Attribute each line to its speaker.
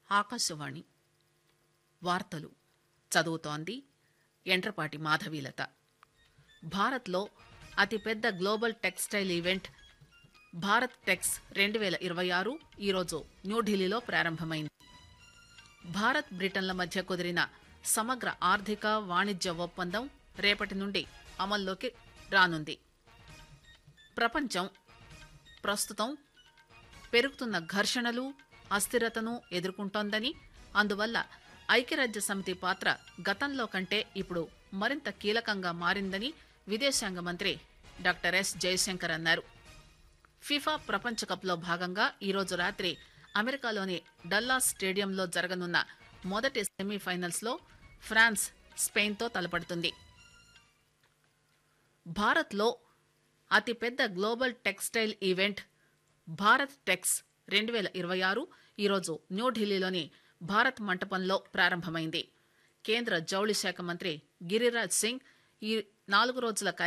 Speaker 1: ఆకాశవాణి వార్తలు చదువుతోంది ఎండ్రపాటి మాధవీలత భారత్లో అతిపెద్ద global textile event Bharat Tex రెండు వేల ఇరవై ఆరు ఈరోజు న్యూఢిల్లీలో ప్రారంభమైంది భారత్ బ్రిటన్ల మధ్య కుదిరిన సమగ్ర ఆర్థిక వాణిజ్య ఒప్పందం రేపటి నుండి అమల్లోకి రానుంది ప్రపంచం ప్రస్తుతం పెరుగుతున్న ఘర్షణలు అస్థిరతను ఎదుర్కొంటోందని అందువల్ల ఐక్యరాజ్య సమితి పాత్ర గతంలో కంటే ఇప్పుడు మరింత కీలకంగా మారిందని విదేశాంగ మంత్రి డాక్టర్ ఎస్ జయశంకర్ అన్నారు ఫిఫా ప్రపంచ కప్లో భాగంగా ఈరోజు రాత్రి అమెరికాలోని డల్లాస్ స్టేడియంలో జరగనున్న మొదటి సెమీఫైనల్స్లో ఫ్రాన్స్ స్పెయిన్తో తలపడుతుంది భారత్లో అతిపెద్ద global textile event Bharat Tex రెండు వేల ఇరవై ఆరు ఈరోజు న్యూఢిల్లీలోని భారత్ మంటపంలో ప్రారంభమైంది కేంద్ర జౌళి శాఖ మంత్రి గిరిరాజ్ సింగ్ ఈ నాలుగు రోజుల